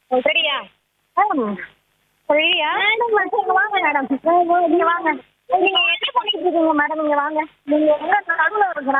சரியா சரியா வாங்க மேடம் நீங்க வாங்க நீங்க என்ன பண்ணிட்டு இருக்கீங்க மேடம் நீங்க வாங்க நீங்க எங்க நடுவுல இருக்கிறா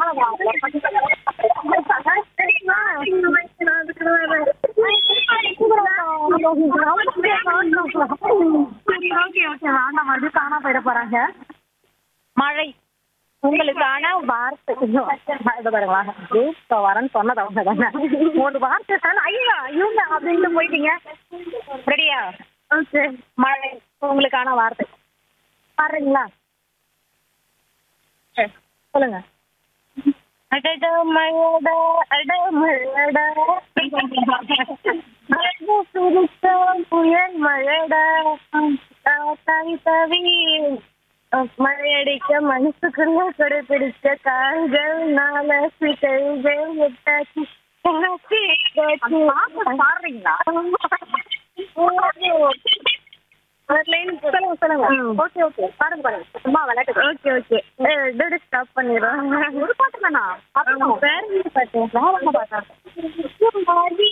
காணா போயிட போறாங்க மழை உங்களுக்கான வார்த்தை இது பாருங்களா இப்ப வரேன்னு சொன்னது அவங்க தானே ஒரு வார்த்தை தானே ஐயா இவங்க அப்படின்ட்டு போயிட்டீங்க ரெடியா ஓகே மழை உங்களுக்கான வார்த்தை பாடுறீங்களா சரி, சொல்லுங்க அடட மழட அட மழட அழகு சிரித்த புயல் மழட தவி தவி மழையடிக்க மனசுக்குள்ள கொடை பிடிச்ச கால்கள் நாலு கைகள் எட்டாச்சு பாடுறீங்களா சொல்லுங்க சொல்லுங்க ஓகே ஓகே பாருங்க பாருங்க சும்மா விளையாட்டு ஓகே ஓகே டேடி ஸ்டாப் பண்ணிடுறோம் ஒரு பாட்டு தானா அப்புறம் வேற என்ன பாட்டு வேற என்ன பாட்டா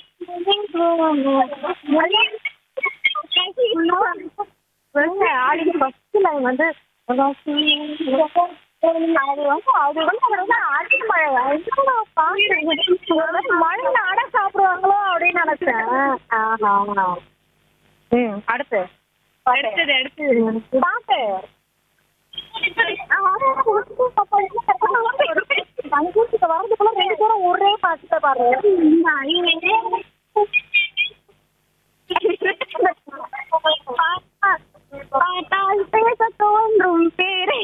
ஆடி ஃபர்ஸ்ட் லைன் வந்து அது வந்து அது வந்து அது வந்து அடி மழை என்னடா பாட்டு மழையில அட சாப்பிடுவாங்களோ அப்படின்னு நினைச்சேன் ஆஹா ஆமா ம் அடுத்து அடுத்தது அடுத்தது பாட்டு வரதுக்குள்ள ரெண்டு பேரும் ஒரே பாட்டு பாரு பாட்டால் பேச தோன்றும் பேரை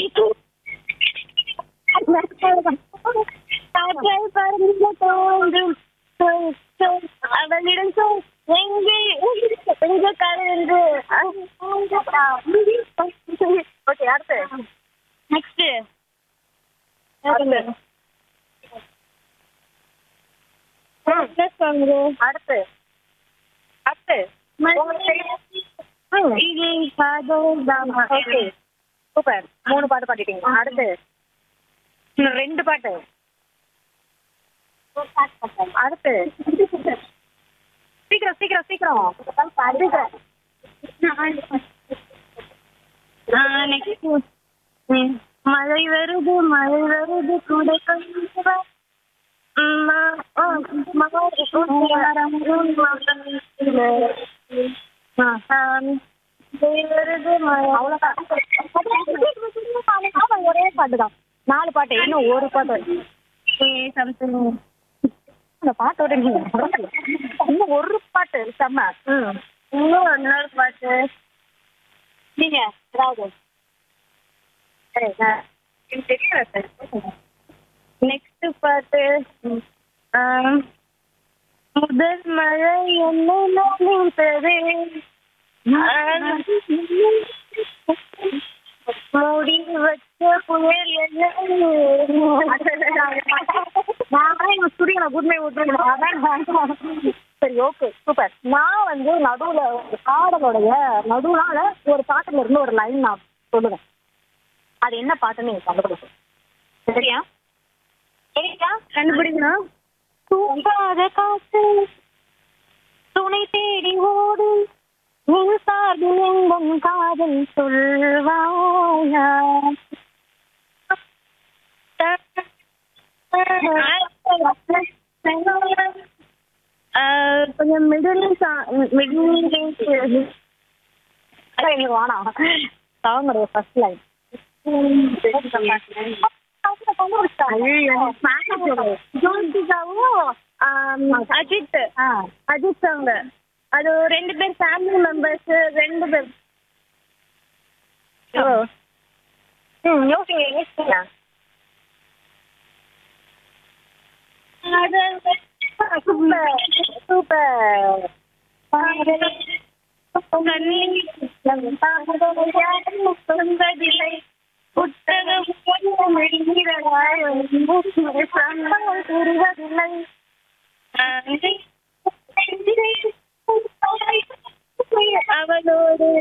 காற்றை பறந்து தோன்றும் சொல் சொல் அவளிடம் சொல் எங்கே எங்கே கலந்து ஓகே அடுத்து நெக்ஸ்ட் அடுத்து அடுத்து ஓகே சூப்பர் மூணு பாட்டு பாடிட்டீங்க அடுத்து இன்னும் ரெண்டு பாட்டு அடுத்து சீக்கிரம் சீக்கிரம் சீக்கிரம் சீக்கிரம் மழை வருது மழை வருது கூட கொஞ்சம் வா. ம், ம- ஓ, மழை ஆ, ஆம். மழை வருது மழை அவ்வளோதான் ஆமா, ஒரே பாட்டு தான் நாலு பாட்டு இன்னும் ஒரு பாட்டு சம்திங் இந்த பாட்டோட நீங்க மறக்கல. இன்னும் ஒரு பாட்டு செம்ம ம் இன்னும் இன்னொரு பாட்டு நீங்க ஏதாவது சரி நான் எனக்கு தெரியல சார் நெக்ஸ்ட் பாட்டு ஆம், முதல் மழை என்ன நினைத்தது மூடி வச்ச புயல் என்ன நான் எங்க ஸ்டுடியோல குட்மை விட்டுருக்கேன் சரி ஓகே சூப்பர் நான் வந்து நடுவுல ஒரு பாடலோடைய நடுவுனால ஒரு பாட்டுல இருந்து ஒரு லைன் நான் சொல்லுவேன் அது என்ன பாட்டுன்னு நீங்க கண்டுபிடிக்கும் சரியா சரியா கண்டுபிடிக்கணும் தூங்காத காசு துணை தேடி ஓடு நின் சார்பில் எங்கும் காதல் சொல்வாயா கொஞ்சம் மிடில் மிடில் எனக்கு வேணாம் சாங்கோடைய first line Ajith Ajith song அது ரெண்டு பேர் ஃபேமிலி மெம்பர்ஸ் ரெண்டு பேர் ம் யோசிங்க யோசிங்க சூப்பர் சூப்பர் சொந்ததில்லை புத்தகம் புரிவதில்லை அவளோடு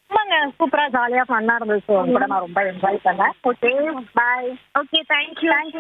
சூப்பரா ஜாலியா ஃபன்னா இருந்துச்சு உங்க கூட நான் ரொம்ப என்ஜாய் பண்ணேன் okay bye okay thank you thank you